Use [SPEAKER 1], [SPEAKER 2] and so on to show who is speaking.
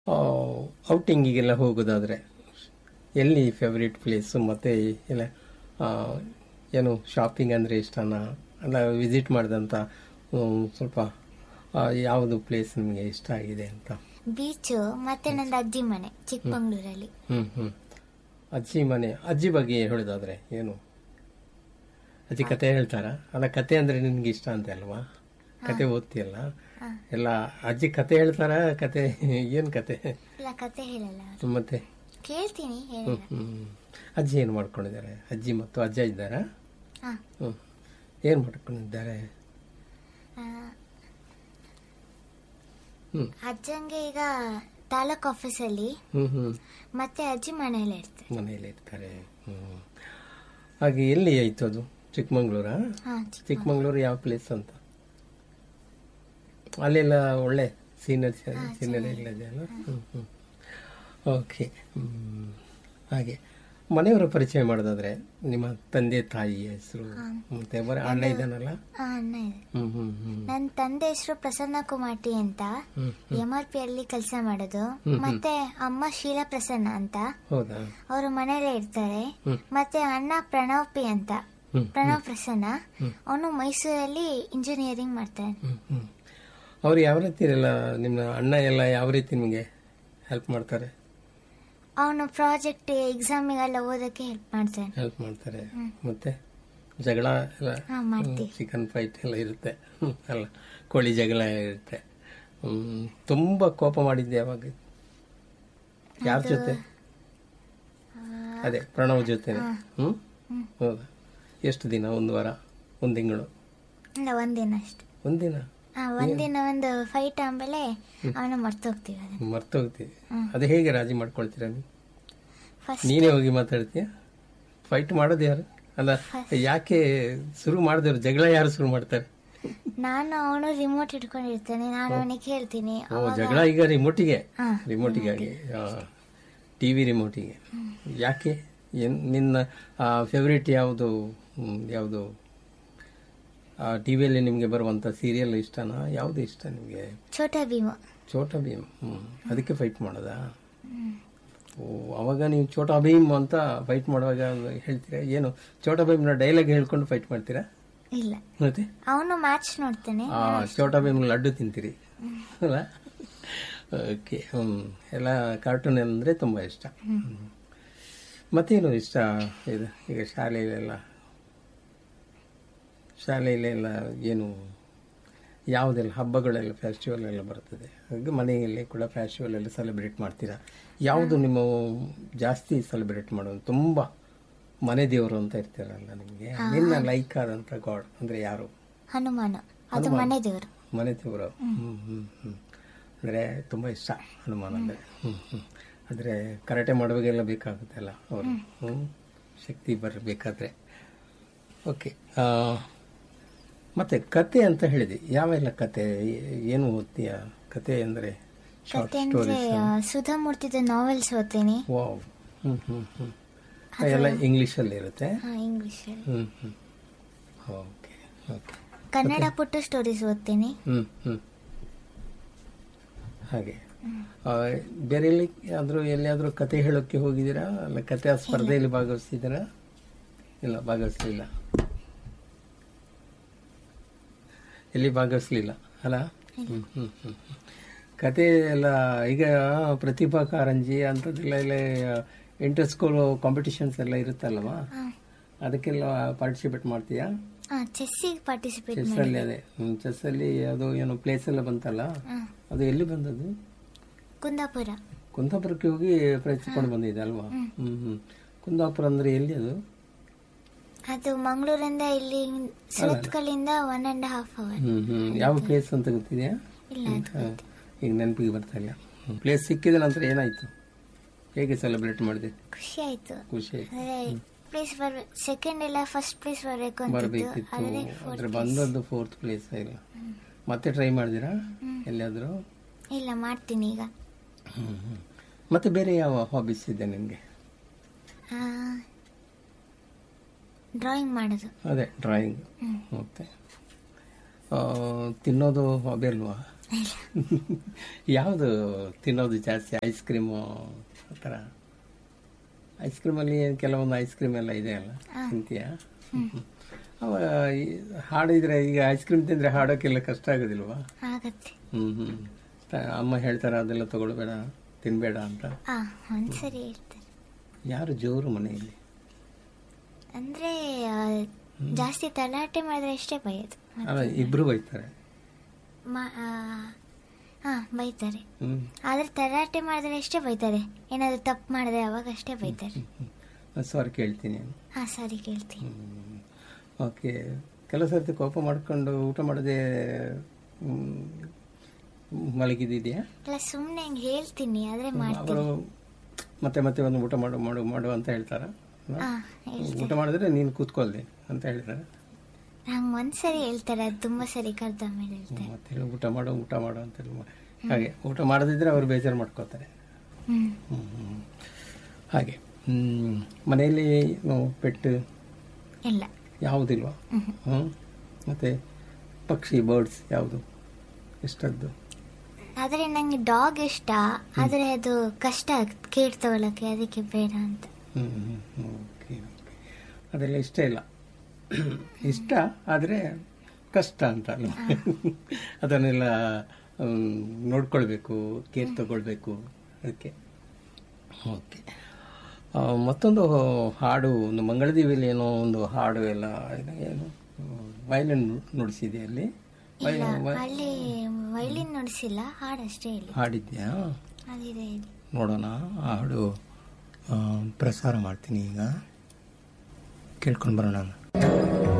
[SPEAKER 1] ಔಟಿಂಗಿಗೆಲ್ಲ ಹೋಗೋದಾದ್ರೆ ಎಲ್ಲಿ favourite place ಮತ್ತೆ ಎಲ್ಲ ಆ, ಏನು ಶಾಪಿಂಗ್ ಅಂದರೆ ಇಷ್ಟನಾ ಅಲ್ಲ ವಿಸಿಟ್ ಮಾಡಿದಂಥ ಸ್ವಲ್ಪ ಆ, ಯಾವುದು ಪ್ಲೇಸ್ ನಿಮಗೆ ಇಷ್ಟ ಆಗಿದೆ ಅಂತ
[SPEAKER 2] ಬೀಚು ಮತ್ತೆ ನಂದು ಅಜ್ಜಿ ಮನೆ ಚಿಕ್ಕಮಂಗ್ಳೂರಲ್ಲಿ
[SPEAKER 1] ಹ್ಮ್ ಹ್ಮ್ ಅಜ್ಜಿ ಮನೆ ಅಜ್ಜಿ ಬಗ್ಗೆ ಹೇಳೋದಾದ್ರೆ ಏನು ಅಜ್ಜಿ ಕತೆ ಹೇಳ್ತಾರ ಅಲ್ಲ ಕತೆ ಅಂದ್ರೆ ನಿನ್ಗೆ ಇಷ್ಟ ಅಂತ ಅಲ್ವಾ ಕತೆ ಓದ್ತೀಯಲ್ಲ ಎಲ್ಲ ಅಜ್ಜಿ ಕತೆ ಹೇಳ್ತಾರ ಕತೆ ಏನ್ ಕತೆ
[SPEAKER 2] ಇಲ್ಲ ಕತೆ ಹೇಳಲ್ಲ ಅವ್ರು.
[SPEAKER 1] ಮತ್ತೆ
[SPEAKER 2] ಕೇಳ್ತೀನಿ
[SPEAKER 1] ಹ್ಮ್
[SPEAKER 2] ಹೇಳಲ್ಲ
[SPEAKER 1] ಹ್ಮ್ ಅಜ್ಜಿ ಏನ್ ಮಾಡ್ಕೊಂಡಿದ್ದಾರೆ ಅಜ್ಜಿ ಮತ್ತು ಅಜ್ಜ ಇದ್ದಾರಾ
[SPEAKER 2] ಹಾ
[SPEAKER 1] ಹ್ಮ್ ಏನ್ ಮಾಡ್ಕೊಂಡಿದ್ದಾರೆ
[SPEAKER 2] ಆ,
[SPEAKER 1] ಹ್ಮ್
[SPEAKER 2] ಅಜ್ಜಂಗೆ ಈಗ ತಾಲೂಕ್ ಆಫೀಸಲ್ಲಿ
[SPEAKER 1] ಹ್ಮ್ ಹ್ಮ್
[SPEAKER 2] ಮತ್ತೆ ಅಜ್ಜಿ ಮನೇಲಿ ಇರ್ತಾರೆ
[SPEAKER 1] ಮನೆಯಲ್ಲಿ ಇರ್ತಾರೆ ಹ್ಮ್ ಹಾಗೆ ಎಲ್ಲಿ ಆಯ್ತು ಅದು ಚಿಕ್ಕಮಂಗ್ಳೂರಾ
[SPEAKER 2] ಹಾ
[SPEAKER 1] ಚಿಕ್ಕಮಂಗ್ಳೂರು ಯಾವ ಪ್ಲೇಸ್ ಅಂತ ಅಲ್ಲೆಲ್ಲ ಒಳ್ಳೆ ಸೀನರಿ ಸೀನರಿ ಎಲ್ಲ ಇದೆಯಲ್ಲ ಹ್ಮ್ ಹ್ಮ್ ಓಕೆ ಹ್ಮ್. ಹಾಗೆ ಮನೆಯವರ ಪರಿಚಯ ಮಾಡೋದಾದ್ರೆ ನಿಮ್ಮ ತಂದೆ ತಾಯಿ ಹೆಸರು ಮತ್ತೆ ಬರ ಅಣ್ಣ ಇದ್ದಾನಲ್ಲ
[SPEAKER 2] ಆ, ಅಣ್ಣ ಇದೆ
[SPEAKER 1] ಹ್ಮ್ ಹ್ಮ್ ಹ್ಮ್
[SPEAKER 2] ನನ್ನ ತಂದೆ ಹೆಸರು ಪ್ರಸನ್ನ ಕುಮಾಟಿ ಅಂತ
[SPEAKER 1] ಹ್ಮ್
[SPEAKER 2] ಎಂ ಆರ್ ಪಿ ಅಲ್ಲಿ ಕೆಲಸ ಮಾಡೋದು ಮತ್ತೆ ಅಮ್ಮ ಶೀಲಾ ಪ್ರಸನ್ನ ಅಂತ
[SPEAKER 1] ಹೌದಾ
[SPEAKER 2] ಅವರು ಮನೇಲೆ ಇರ್ತಾರೆ ಮತ್ತೆ ಅಣ್ಣ ಪ್ರಣವ್ ಪಿ ಅಂತ
[SPEAKER 1] ಹ್ಮ್
[SPEAKER 2] ಪ್ರಣವ್ ಪ್ರಸನ್ನ ಅವನು ಮೈಸೂರಲ್ಲಿ ಇಂಜಿನಿಯರಿಂಗ್ ಮಾಡ್ತಾನೆ
[SPEAKER 1] ಹ್ಮ್ ಹ್ಮ್ ಅವ್ರು ಯಾವ ರೀತಿ ಎಲ್ಲ ನಿಮ್ಮ ಅಣ್ಣ ಎಲ್ಲ ಯಾವ ರೀತಿ ನಿಮಗೆ ಹೆಲ್ಪ್ ಮಾಡ್ತಾರೆ
[SPEAKER 2] ಅವನು ಪ್ರಾಜೆಕ್ಟ್ ಎಕ್ಸಾಮಿಗೆಲ್ಲ ಓದಕ್ಕೆ ಹೆಲ್ಪ್ ಮಾಡ್ತಾನೆ
[SPEAKER 1] ಹೆಲ್ಪ್ ಮಾಡ್ತಾರೆ ಮತ್ತೆ ಜಗಳ ಎಲ್ಲ
[SPEAKER 2] ಹಾ ಮಾಡ್ತೀವಿ
[SPEAKER 1] ಚಿಕನ್ ಫೈಟ್ ಎಲ್ಲ ಇರುತ್ತೆ ಹ್ಮ್, ಅಲ್ಲ ಕೋಳಿ ಜಗಳ ಇರುತ್ತೆ ಹ್ಮ್, ತುಂಬಾ ಕೋಪ ಮಾಡಿದ್ದೆ ಯಾವಾಗ ಯಾರ ಜೊತೆ ಅದೇ ಪ್ರಣವ್ ಜೊತೆ ಹ್ಮ್ ಹೌದಾ ಎಷ್ಟು ದಿನ ಒಂದು ವಾರ ಒಂದು ತಿಂಗಳು
[SPEAKER 2] ಇಲ್ಲ ಒಂದಿನ ಅಷ್ಟೆ
[SPEAKER 1] ಒಂದಿನ
[SPEAKER 2] ಆ, ಒಂದಿನ ಒಂದು ಫೈಟ್ ಆಮೇಲೆ ಅವನ ಮರ್ತೋಗ್ತೀವಿ ಅದನ್ನ
[SPEAKER 1] ಮರ್ತೋಗ್ತೀವಿ ಅದು ಹೇಗೆ ರಾಜಿ ಮಾಡ್ಕೊಳ್ತೀರಾ ನೀವು
[SPEAKER 2] ಫಸ್ಟ್
[SPEAKER 1] ನೀನೇ ಹೋಗಿ ಮಾತಾಡ್ತೀಯ ಫೈಟ್ ಮಾಡೋದು ಯಾರು ಅಲ್ಲ ಯಾಕೆ ಶುರು ಮಾಡಿದವ್ರು ಜಗಳ ಯಾರು ಶುರು ಮಾಡ್ತಾರೆ
[SPEAKER 2] ನಾನು ಅವನು ರಿಮೋಟ್ ಇಟ್ಕೊಂಡಿರ್ತಾನೆ ನಾನು ಅವನಿಗೆ ಹೇಳ್ತೀನಿ
[SPEAKER 1] ಓ ಜಗಳ ಈಗ ರಿಮೋಟಿಗೆ
[SPEAKER 2] ಹಾ,
[SPEAKER 1] ರಿಮೋಟಿಗಾಗಿ ಟಿವಿ ರಿಮೋಟಿಗೆ ಯಾಕೆ ಏನ್ ನಿನ್ನ ಫೇವ್ರೇಟ್ ಯಾವುದು ಹ್ಮ್, ಯಾವುದು ಟಿವಿಯಲ್ಲಿ ನಿಮಗೆ ಬರುವಂತ ಸೀರಿಯಲ್ ಇಷ್ಟನಾ ಯಾವುದು ಇಷ್ಟ ನಿಮಗೆ
[SPEAKER 2] ಛೋಟಾ ಭೀಮ
[SPEAKER 1] ಚೋಟಾ ಭೀಮ್ ಹ್ಮ್ ಅದಕ್ಕೆ ಫೈಟ್ ಮಾಡೋದಾ ಓ ಅವಾಗ ನೀವು ಚೋಟಾ ಭೀಮ್ ಅಂತ ಫೈಟ್ ಮಾಡುವಾಗ ಹೇಳ್ತೀರಾ ಏನು ಚೋಟಾ ಭೀಮ್ನ ಡೈಲಾಗ್ ಹೇಳ್ಕೊಂಡು ಫೈಟ್ ಮಾಡ್ತೀರಾ
[SPEAKER 2] ಇಲ್ಲ
[SPEAKER 1] ಮತ್ತೆ
[SPEAKER 2] ಅವನು ಮ್ಯಾಚ್ ನೋಡ್ತಾನೆ
[SPEAKER 1] ಆ ಚೋಟಾ ಭೀಮ್ ಲಡ್ಡು ತಿಂತೀರಿ ಅಲ್ಲ ಓಕೆ ಹ್ಮ್ ಎಲ್ಲ ಕಾರ್ಟೂನ್ ಅಂದ್ರೆ ತುಂಬಾ ಇಷ್ಟ ಹ್ಮ್. ಮತ್ತೇನು ಇಷ್ಟ ಇದು ಈಗ ಶಾಲೆಯಲ್ಲೆಲ್ಲ ಶಾಲೆಯಲ್ಲೆಲ್ಲ ಏನು ಯಾವುದೆಲ್ಲ ಹಬ್ಬಗಳೆಲ್ಲ ಫೆಸ್ಟಿವಲ್ ಎಲ್ಲ ಬರ್ತದೆ ಹಾಗೆ ಮನೆಯಲ್ಲಿ ಕೂಡ ಫೆಸ್ಟಿವಲ್ ಎಲ್ಲ ಸೆಲೆಬ್ರೇಟ್ ಮಾಡ್ತೀರಾ ಯಾವುದು ನಿಮ್ಮ ಜಾಸ್ತಿ ಸೆಲೆಬ್ರೇಟ್ ಮಾಡೋದು ತುಂಬಾ ಮನೆ ದೇವರು ಅಂತ ಇರ್ತೀರಲ್ಲ ನಿಮಗೆ ನಿನ್ನ ಲೈಕ್ ಆದಂತ ಗಾಡ್ ಅಂದ್ರೆ ಯಾರು
[SPEAKER 2] ಹನುಮಾನ ಅದು ಮನೆ ದೇವರು
[SPEAKER 1] ಮನೆ ದೇವರು ಹ್ಮ್ ಹ್ಮ್ ಹ್ಮ್ ಅಂದ್ರೆ ತುಂಬಾ ಇಷ್ಟ ಹನುಮಾನ ಅಂದ್ರೆ ಹ್ಮ್ ಹ್ಮ್ ಅಂದ್ರೆ ಕರಾಟೆ ಮಾಡುವಾಗೆಲ್ಲ ಬೇಕಾಗುತ್ತೆ ಅಲ್ಲ ಅವರು ಹ್ಮ್ ಶಕ್ತಿ ಬರಬೇಕಾದ್ರೆ ಓಕೆ ಮತ್ತೆ ಕತೆ ಅಂತ ಹೇಳಿದೆ ಯಾವೆಲ್ಲ ಕತೆ ಏ- ಏನು ಓದ್ತೀಯ ಕತೆ ಅಂದ್ರೆ ಶಾರ್ಟ್
[SPEAKER 2] ಕತೆ ಅಂದ್ರೆ
[SPEAKER 1] ಸ್ಟೋರೀಸ್
[SPEAKER 2] ಆ, ಸುಧಾಮೂರ್ತಿದ ನಾವೆಲ್ಸ್ ಓದ್ತೀನಿ
[SPEAKER 1] ವಾವ್ ಹ್ಮ್ ಹ್ಮ್ ಹ್ಮ್ ಎಲ್ಲ ಇಂಗ್ಲಿಷ್ ಅಲ್ಲಿ ಇರುತ್ತೆ
[SPEAKER 2] English
[SPEAKER 1] hmm hmm okay okay
[SPEAKER 2] Kannada ಪುಟ್ಟ ಸ್ಟೋರೀಸ್ ಓದ್ತೀನಿ
[SPEAKER 1] ಹ್ಮ್ ಹ್ಮ್ ಹಾಗೆ ಆ, ಬೇರೆ ಎಲ್ಲಿ ಆದ್ರೂ ಎಲ್ಲಿಯಾದ್ರೂ ಕತೆ ಹೇಳೋಕೆ ಹೋಗಿದ್ದೀರಾ ಅಲ್ಲ ಕತೆ ಸ್ಪರ್ಧೆಯಲ್ಲಿ ಭಾಗವಹಿಸಿದ್ದೀರಾ ಇಲ್ಲ ಭಾಗವಹಿಸ್ಲಿಲ್ಲ ಎಲ್ಲಿ ಭಾಗವಹಿಸ್ಲಿಲ್ಲ ಅಲ್ಲ ಹ್ಮ್ ಹ್ಮ್ ಹ್ಮ್ ಹ್ಮ್. ಕತೆ ಎಲ್ಲ ಈಗ ಪ್ರತಿಭಾ ಕಾರಂಜಿ ಅಂಥದ್ದೆಲ್ಲ ಎಲ್ಲ ಇಂಟರ್ ಸ್ಕೂಲ್ ಕಾಂಪಿಟಿಷನ್ಸ್ ಎಲ್ಲ ಇರುತ್ತಲ್ವಾ ಅದಕ್ಕೆಲ್ಲ ಪಾರ್ಟಿಸಿಪೇಟ್ ಮಾಡ್ತೀಯಾ
[SPEAKER 2] ಚೆಸ್ಸಿಗೆ ಪಾರ್ಟಿಸಿಪೇಟ್
[SPEAKER 1] ಚೆಸ್
[SPEAKER 2] ಮಾಡಿ
[SPEAKER 1] ಅಲ್ಲಿ ಅದೇ ಚೆಸ್ ಅಲ್ಲಿ ಅದು ಏನೋ ಪ್ಲೇಸ್ ಎಲ್ಲ ಬಂತಲ್ಲ ಅದು ಎಲ್ಲಿ ಬಂದದ್ದು
[SPEAKER 2] ಕುಂದಾಪುರ
[SPEAKER 1] ಕುಂದಾಪುರಕ್ಕೆ ಹೋಗಿ ಪ್ರಯತ್ನಿಸ್ಕೊಂಡು ಬಂದಿದೆ ಅಲ್ವಾ ಹ್ಮ್ ಹ್ಮ್ ಕುಂದಾಪುರ ಅಂದ್ರೆ ಎಲ್ಲಿ ಅದು
[SPEAKER 2] ಅದು ಮಂಗಳೂರಿಂದ ಇಲ್ಲಿ ಸುರತ್ಕಲ್ಲಿಂದ one and half hour
[SPEAKER 1] hmm hmm ಯಾವ ಪ್ಲೇಸ್ ಅಂತ ಗೊತ್ತಿದೆಯಾ
[SPEAKER 2] ಇಲ್ಲ ಅದು
[SPEAKER 1] ಹಾ, ಈಗ ನೆನಪಿಗೆ ಬರ್ತಾ ಇಲ್ಲ ಪ್ಲೇಸ್ ಸಿಕ್ಕಿದ ನಂತರ ಏನಾಯ್ತು ಹೇಗೆ ಸೆಲೆಬ್ರೇಟ್ ಮಾಡಿದೆ
[SPEAKER 2] ಖುಷಿ ಆಯ್ತು
[SPEAKER 1] ಖುಷಿ ಆಯ್ತು
[SPEAKER 2] ಅದೇ ಪ್ಲೇಸ್ ಬರ್ಬೇಕು ಸೆಕೆಂಡ್ ಇಲ್ಲ ಫಸ್ಟ್ ಪ್ಲೇಸ್ ಬರ್ಬೇಕು ಅಂತಿತ್ತು
[SPEAKER 1] ಬರಬೇಕಿತ್ತು
[SPEAKER 2] ಆದ್ರೆ
[SPEAKER 1] ಆದ್ರೆ ಬಂದದ್ದು ಫೋರ್ತ್ ಪ್ಲೇಸ್ ಇಲ್ಲ ಮತ್ತೆ ಟ್ರೈ ಮಾಡಿದಿರಾ ಎಲ್ಲಿಯಾದ್ರೂ
[SPEAKER 2] ಇಲ್ಲ ಮಾಡ್ತೀನಿ ಈಗ
[SPEAKER 1] ಹ್ಮ್ ಹ್ಮ್. ಮತ್ತೆ ಬೇರೆ ಯಾವ ಹಾಬೀಸ್ ಇದೆ ನಿಮಗೆ
[SPEAKER 2] ಡ್ರಾಯಿಂಗ್ ಮಾಡೋದು
[SPEAKER 1] ಅದೇ ಡ್ರಾಯಿಂಗ್ ಮತ್ತೆ ಆ, ತಿನ್ನೋದು ಹಾಬಿ ಅಲ್ವಾ
[SPEAKER 2] ಇಲ್ಲ
[SPEAKER 1] ಯಾವುದು ತಿನ್ನೋದು ಜಾಸ್ತಿ ಐಸ್ ಕ್ರೀಮು ಆ ಥರ ಐಸ್ ಕ್ರೀಮಲ್ಲಿ ಕೆಲವೊಂದು ಐಸ್ ಕ್ರೀಮ್ ಎಲ್ಲ ಇದೆ ಅಲ್ಲ ತಿಂತೀಯಾ ಅವ ಈ ಹಾಡಿದ್ರೆ ಈಗ ಐಸ್ ಕ್ರೀಮ್ ತಿಂದರೆ ಹಾಡೋಕ್ಕೆಲ್ಲ ಕಷ್ಟ ಆಗೋದಿಲ್ವಾ
[SPEAKER 2] ಆಗತ್ತೆ
[SPEAKER 1] ಹ್ಞೂ ಹ್ಞೂ ಅಮ್ಮ ಹೇಳ್ತಾರೆ ಅದೆಲ್ಲ ತಗೊಳ್ಬೇಡ ತಿನ್ಬೇಡ ಅಂತ
[SPEAKER 2] ಆ ಒಂದ್ಸರಿ ಹೇಳ್ತಾರೆ
[SPEAKER 1] ಯಾರು ಜೋರು ಮನೆಯಲ್ಲಿ
[SPEAKER 2] ಅಂದ್ರೆ ಆ, ಜಾಸ್ತಿ ತಲಾಟೆ ಮಾಡಿದ್ರೆ ಅಷ್ಟೇ ಬೈಯೋದು
[SPEAKER 1] ಅಲ್ಲ ಇಬ್ರು ಬೈತಾರೆ
[SPEAKER 2] ಮ- ಆ, ಹಾ ಬೈತಾರೆ
[SPEAKER 1] ಹ್ಞೂ
[SPEAKER 2] ಆದ್ರೆ ತಲಾಟೆ ಮಾಡಿದ್ರೆ ಅಷ್ಟೇ ಬೈತಾರೆ ಏನಾದ್ರು ತಪ್ಪು ಮಾಡಿದ್ರೆ ಅವಾಗ ಅಷ್ಟೇ ಬೈತಾರೆ
[SPEAKER 1] ಸಾರಿ ಕೇಳ್ತೀನಿ
[SPEAKER 2] ಹಾ ಸರಿ ಕೇಳ್ತೀನಿ
[SPEAKER 1] ಓಕೆ ಕೆಲವು ಸರ್ತಿ ಕೋಪ ಮಾಡ್ಕೊಂಡು ಊಟ ಮಾಡದೆ ಮಲಗಿದೆಯಾ
[SPEAKER 2] ಇಲ್ಲ ಸುಮ್ಮನೆ ಹಿಂಗೆ ಹೇಳ್ತೀನಿ ಆದ್ರೆ ಮಾಡ್ತೀನಿ
[SPEAKER 1] ಅವರು ಮತ್ತೆ ಮತ್ತೆ ಒಂದು ಊಟ ಮಾಡು ಮಾಡು ಮಾಡು ಅಂತ ಹೇಳ್ತಾರ
[SPEAKER 2] ಹಾ ಹೇಳ್ತಾರೆ
[SPEAKER 1] ಊಟ ಮಾಡಿದ್ರೆ ನೀನು ಕೂತ್ಕೊಳ್ದೆ ಅಂತ ಹೇಳ್ತಾರೆ
[SPEAKER 2] ಹಂಗೆ ಒಂದ್ಸರಿ ಹೇಳ್ತಾರೆ ಅದು ತುಂಬಾ ಸರಿ ಕರೆದ ಮೇಲೆ ಹೇಳ್ತಾರೆ
[SPEAKER 1] ಮತ್ತೆ ಹೇಳಿ ಊಟ ಮಾಡು ಊಟ ಮಾಡು ಅಂತ ಹೇಳಿ ಮಾ- ಹಾಗೆ ಊಟ ಮಾಡದಿದ್ರೆ ಅವ್ರು ಬೇಜಾರು ಮಾಡ್ಕೋತಾರೆ
[SPEAKER 2] ಹ್ಮ್
[SPEAKER 1] ಹ್ಮ್, ಹ್ಮ್. ಹಾಗೆ ಹ್ಮ್. ಮನೆಯಲ್ಲಿ ಪೆಟ್ಟು
[SPEAKER 2] ಇಲ್ಲ
[SPEAKER 1] ಯಾವುದಿಲ್ವಾ ಹ್ಞೂ ಮತ್ತು ಪಕ್ಷಿ ಬರ್ಡ್ಸ್ ಯಾವುದು ಇಷ್ಟದ್ದು
[SPEAKER 2] ಆದ್ರೆ ನಂಗೆ ಡಾಗ್ ಇಷ್ಟ ಆದ್ರೆ ಅದು ಕಷ್ಟ ಆಗುತ್ತೆ ಕೇಟ್ ತಗೊಳಕ್ಕೆ ಅದಕ್ಕೆ ಬೇಡ ಅಂತ
[SPEAKER 1] ಹ್ಞೂ ಹ್ಞೂ ಓಕೆ ಓಕೆ ಅದೆಲ್ಲ ಇಷ್ಟ ಇಲ್ಲ ಇಷ್ಟ ಆದರೆ ಕಷ್ಟ ಅಂತ ಅಲ್ಲ ಅದನ್ನೆಲ್ಲ ಹ್ಮ್, ನೋಡ್ಕೊಳ್ಬೇಕು ಕೇರ್ ತಗೊಳ್ಬೇಕು ಅದಕ್ಕೆ ಓಕೆ ಆ, ಮತ್ತೊಂದು ಹಾಡು ಒಂದು ಮಂಗಳದೇವಿಯಲ್ಲಿ ಏನೋ ಒಂದು ಹಾಡು ಎಲ್ಲ ಇದು ಏನು ವಯಲಿನ್ ನುಡಿಸಿದೆ ಅಲ್ಲಿ
[SPEAKER 2] ಇಲ್ಲ
[SPEAKER 1] ವಯ-
[SPEAKER 2] ಅಲ್ಲಿ ವೈಲಿನ್ ನುಡಿಸಿಲ್ಲ ಹಾಡಷ್ಟೇ ಇಲ್ಲಿ
[SPEAKER 1] ಹಾಡಿದ್ಯಾ
[SPEAKER 2] ಅದಿದೆ ಇಲ್ಲಿ
[SPEAKER 1] ನೋಡೋಣ ಆ ಹಾಡು ಆ, ಪ್ರಸಾರ ಮಾಡ್ತೀನಿ ಈಗ ಕೇಳ್ಕೊಂಡು ಬರೋಣ